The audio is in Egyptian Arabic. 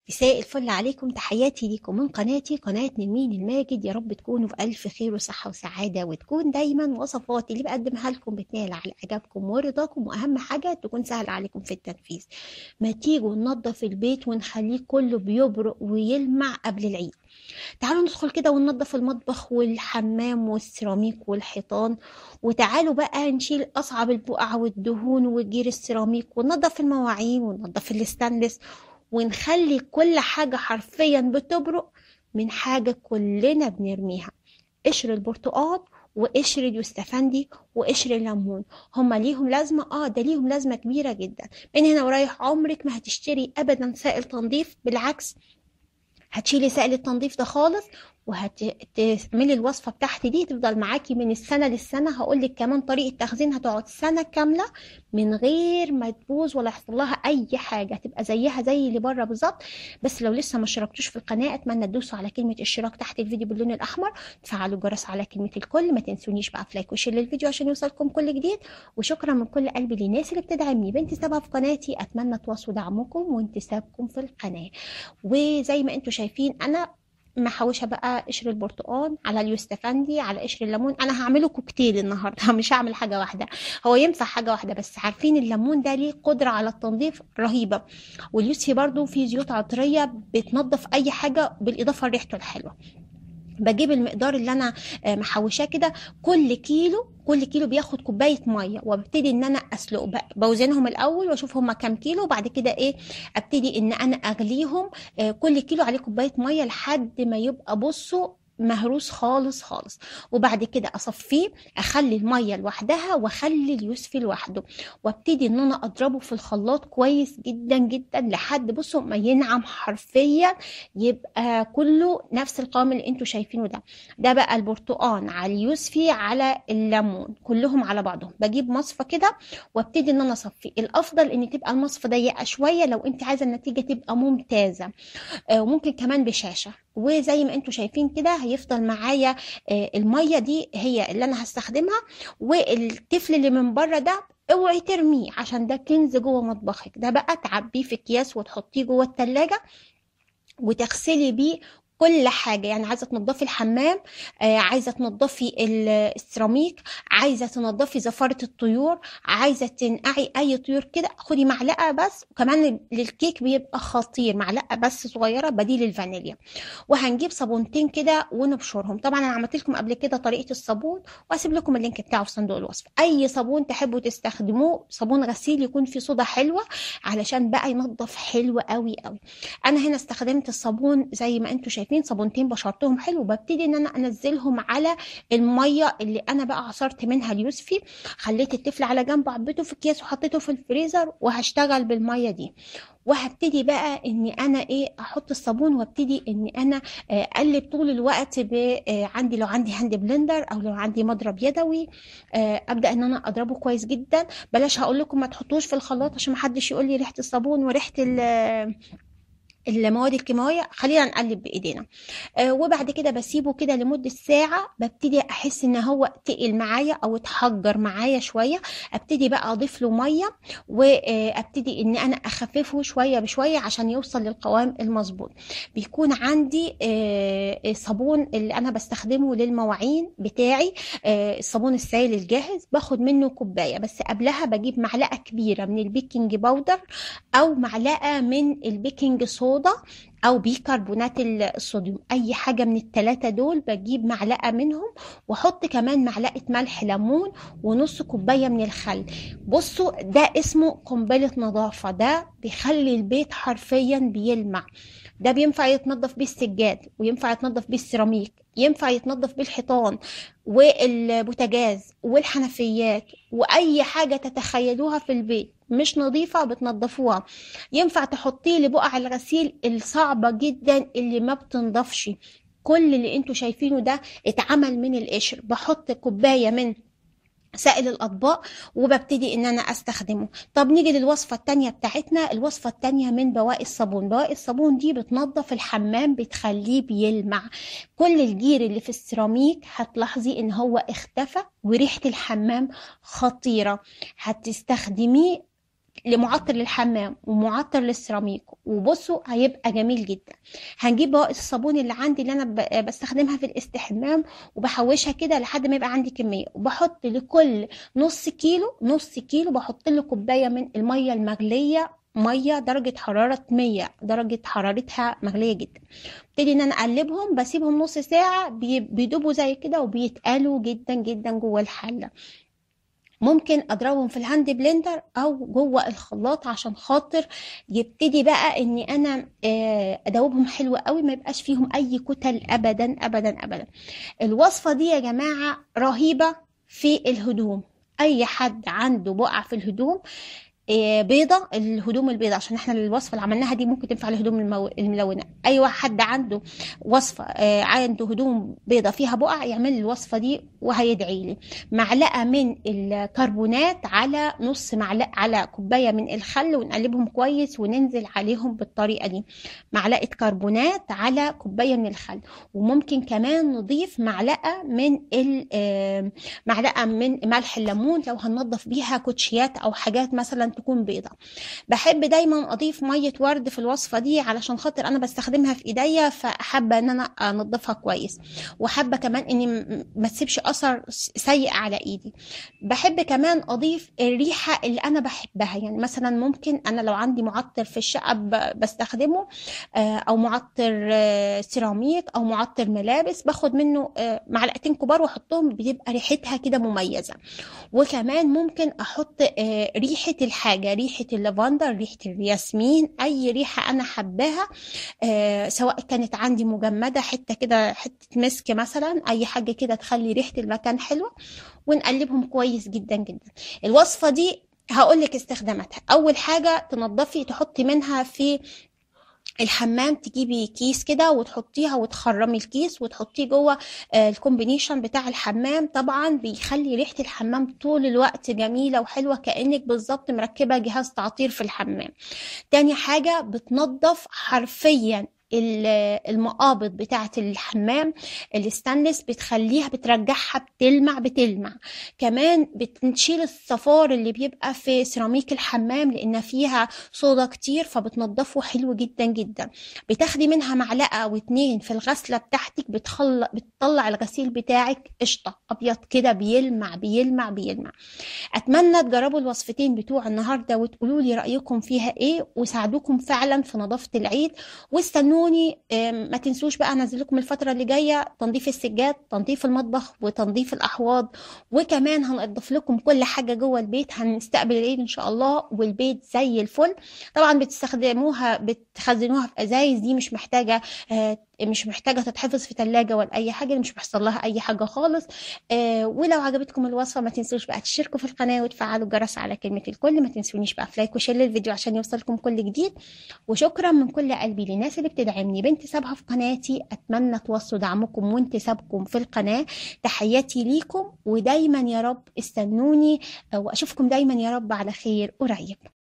مساء الفل عليكم تحياتي ليكم من قناتي قناة نرمين الماجد يا رب تكونوا في ألف خير وصحة وسعادة وتكون دايما وصفاتي اللي بقدمها لكم بتنال على إعجابكم ورضاكم وأهم حاجة تكون سهلة عليكم في التنفيذ ما تيجوا ننظف البيت ونخليه كله بيبرق ويلمع قبل العيد تعالوا ندخل كده وننظف المطبخ والحمام والسيراميك والحيطان وتعالوا بقى نشيل أصعب البقع والدهون وجير السيراميك وننظف المواعين وننظف الستانلس ونخلي كل حاجة حرفيا بتبرق من حاجة كلنا بنرميها قشر البرتقال وقشر اليوستفندي وقشر الليمون هما ليهم لازمة اه ده ليهم لازمة كبيرة جدا من هنا ورايح عمرك ما هتشتري ابدا سائل تنظيف بالعكس هتشيلي سائل التنظيف ده خالص وهتعملي الوصفه بتاعتي دي تفضل معاكي من السنه للسنه هقول لك كمان طريقه تخزين هتقعد سنه كامله من غير ما تبوظ ولا يحصل لها اي حاجه هتبقى زيها زي اللي بره بالظبط بس لو لسه ما اشتركتوش في القناه اتمنى تدوسوا على كلمه اشتراك تحت الفيديو باللون الاحمر تفعلوا الجرس على كلمه الكل ما تنسونيش بقى في لايك وشير للفيديو عشان يوصلكم كل جديد وشكرا من كل قلبي للناس اللي بتدعمني بانتسابها في قناتي اتمنى تواصلوا دعمكم وانتسابكم في القناه وزي ما انتم شايفين انا محوشه بقى قشر البرتقال على اليوستفندي على قشر الليمون انا هعمله كوكتيل النهارده مش هعمل حاجه واحده هو ينفع حاجه واحده بس عارفين الليمون ده ليه قدره على التنظيف رهيبه واليوسفي برضو فيه زيوت عطريه بتنظف اي حاجه بالاضافه لريحته الحلوه بجيب المقدار اللي انا محوشاه كده كل كيلو كل كيلو بياخد كوبايه ميه وابتدي ان انا اسلقه بوزنهم الاول واشوف هما كام كيلو وبعد كده ايه ابتدي ان انا اغليهم كل كيلو عليه كوبايه ميه لحد ما يبقى بصوا مهروس خالص خالص وبعد كده اصفيه اخلي الميه لوحدها واخلي اليوسفي لوحده وابتدي ان انا اضربه في الخلاط كويس جدا جدا لحد بصوا ما ينعم حرفيا يبقى كله نفس القوام اللي انتوا شايفينه ده ده بقى البرتقان على اليوسفي على الليمون كلهم على بعضهم بجيب مصفى كده وابتدي ان انا اصفي الافضل ان تبقى المصفى ضيقه شويه لو انت عايزه النتيجه تبقى ممتازه وممكن كمان بشاشه وزي ما انتوا شايفين كده هيفضل معايا الميه دي هي اللي انا هستخدمها والتفل اللي من بره ده اوعي ترميه عشان ده كنز جوه مطبخك ده بقى تعبيه في اكياس وتحطيه جوه التلاجة وتغسلي بيه كل حاجه يعني عايزه تنضفي الحمام آه عايزه تنضفي السيراميك عايزه تنضفي زفاره الطيور عايزه تنقعي اي طيور كده خدي معلقه بس وكمان للكيك بيبقى خطير معلقه بس صغيره بديل الفانيليا وهنجيب صابونتين كده ونبشرهم طبعا انا عملت لكم قبل كده طريقه الصابون واسيب لكم اللينك بتاعه في صندوق الوصف اي صابون تحبوا تستخدموه صابون غسيل يكون فيه صودا حلوه علشان بقى ينضف حلو قوي قوي انا هنا استخدمت الصابون زي ما انتم شايفين صابونتين بشرتهم حلو ببتدي ان انا انزلهم على الميه اللي انا بقى عصرت منها اليوسفي خليت الطفل على جنب عبيته في اكياس وحطيته في الفريزر وهشتغل بالميه دي وهبتدي بقى اني انا ايه احط الصابون وابتدي اني انا اقلب طول الوقت عندي لو عندي هاند بلندر او لو عندي مضرب يدوي ابدا ان انا اضربه كويس جدا بلاش هقول لكم ما تحطوش في الخلاط عشان ما حدش يقول لي ريحه الصابون وريحه المواد الكيماويه خلينا نقلب بايدينا آه وبعد كده بسيبه كده لمده ساعه ببتدي احس ان هو تقل معايا او اتحجر معايا شويه ابتدي بقى اضيف له ميه وابتدي ان انا اخففه شويه بشويه عشان يوصل للقوام المظبوط بيكون عندي آه الصابون اللي انا بستخدمه للمواعين بتاعي آه الصابون السائل الجاهز باخد منه كوبايه بس قبلها بجيب معلقه كبيره من البيكنج باودر او معلقه من البيكنج صودا صودا او بيكربونات الصوديوم اي حاجه من الثلاثه دول بجيب معلقه منهم واحط كمان معلقه ملح ليمون ونص كوبايه من الخل بصوا ده اسمه قنبله نظافه ده بيخلي البيت حرفيا بيلمع ده بينفع يتنضف بيه السجاد وينفع يتنضف بيه السيراميك ينفع يتنضف بيه الحيطان والبوتاجاز والحنفيات واي حاجه تتخيلوها في البيت مش نظيفه بتنضفوها ينفع تحطيه لبقع الغسيل الصعبه جدا اللي ما بتنضفش كل اللي انتوا شايفينه ده اتعمل من القشر بحط كوبايه من سائل الاطباق وببتدي ان انا استخدمه طب نيجي للوصفه الثانيه بتاعتنا الوصفه الثانيه من بواقي الصابون بواقي الصابون دي بتنظف الحمام بتخليه بيلمع كل الجير اللي في السيراميك هتلاحظي ان هو اختفى وريحه الحمام خطيره هتستخدميه لمعطر للحمام ومعطر للسيراميك وبصوا هيبقى جميل جدا هنجيب بواقي الصابون اللي عندي اللي انا ب- بستخدمها في الاستحمام وبحوشها كده لحد ما يبقى عندي كميه وبحط لكل نص كيلو نص كيلو بحط له كوبايه من الميه المغليه ميه درجه حراره 100 درجه حرارتها مغليه جدا ابتدي ان انا اقلبهم بسيبهم نص ساعه بي- بيدوبوا زي كده وبيتقلوا جدا جدا جوه الحله ممكن اضربهم في الهاند بلندر او جوه الخلاط عشان خاطر يبتدي بقى اني انا آه، ادوبهم حلو قوي ما يبقاش فيهم اي كتل ابدا ابدا ابدا الوصفه دي يا جماعه رهيبه في الهدوم اي حد عنده بقع في الهدوم آه، بيضة الهدوم البيضة عشان احنا الوصفة اللي عملناها دي ممكن تنفع الهدوم المو... الملونة اي واحد حد عنده وصفة آه، عنده هدوم بيضة فيها بقع يعمل لي الوصفة دي وهيدعي لي معلقة من الكربونات على نص معلقة على كوباية من الخل ونقلبهم كويس وننزل عليهم بالطريقة دي معلقة كربونات على كوباية من الخل وممكن كمان نضيف معلقة من ال آه، معلقة من ملح الليمون لو هننضف بيها كوتشيات أو حاجات مثلا تكون بيضة بحب دايما أضيف مية ورد في الوصفة دي علشان خاطر أنا بستخدمها في إيديا فحابة إن أنا أنضفها كويس وحابة كمان إني م- ما تسيبش أثر سيء على إيدي بحب كمان أضيف الريحة اللي أنا بحبها يعني مثلا ممكن أنا لو عندي معطر في الشقة ب- بستخدمه آه، أو معطر آه، سيراميك أو معطر ملابس باخد منه آه، معلقتين كبار وأحطهم بتبقى ريحتها كده مميزة وكمان ممكن احط آه، ريحه الحاجه ريحه اللافندر ريحه الياسمين اي ريحه انا حباها آه، سواء كانت عندي مجمده حته كده حته مسك مثلا اي حاجه كده تخلي ريحه المكان حلوه ونقلبهم كويس جدا جدا الوصفه دي هقول لك استخداماتها اول حاجه تنضفي تحطي منها في الحمام تجيبي كيس كده وتحطيها وتخرمي الكيس وتحطيه جوه آه، الكومبينيشن بتاع الحمام طبعا بيخلي ريحة الحمام طول الوقت جميلة وحلوة كأنك بالظبط مركبة جهاز تعطير في الحمام تاني حاجة بتنظف حرفيا ال- المقابض بتاعة الحمام الستانلس بتخليها بترجعها بتلمع بتلمع كمان بتشيل الصفار اللي بيبقى في سيراميك الحمام لان فيها صودا كتير فبتنضفه حلو جدا جدا بتاخدي منها معلقه او اتنين في الغسله بتاعتك بتخل... بتطلع الغسيل بتاعك قشطه ابيض كده بيلمع بيلمع بيلمع اتمنى تجربوا الوصفتين بتوع النهارده وتقولوا لي رايكم فيها ايه وساعدوكم فعلا في نظافه العيد واستنوني آم، ما تنسوش بقى انزل لكم الفتره اللي جايه تنظيف السجاد تنظيف المطبخ وتنظيف الاحواض وكمان هنضيف لكم كل حاجه جوه البيت هنستقبل العيد ان شاء الله والبيت زي الفل طبعا بتستخدموها بتخزنوها في ازايز دي مش محتاجه آه، مش محتاجه تتحفظ في ثلاجه ولا اي حاجه مش بيحصل لها اي حاجه خالص آه، ولو عجبتكم الوصفه ما تنسوش بقى تشتركوا في القناه وتفعلوا الجرس على كلمه الكل ما تنسونيش بقى في لايك وشير للفيديو عشان يوصلكم كل جديد وشكرا من كل قلبي للناس اللي بتدعمني بانتسابها في قناتي اتمنى توصلوا دعمكم وانتسابكم في القناه تحياتي ليكم ودايما يا رب استنوني واشوفكم دايما يا رب على خير قريب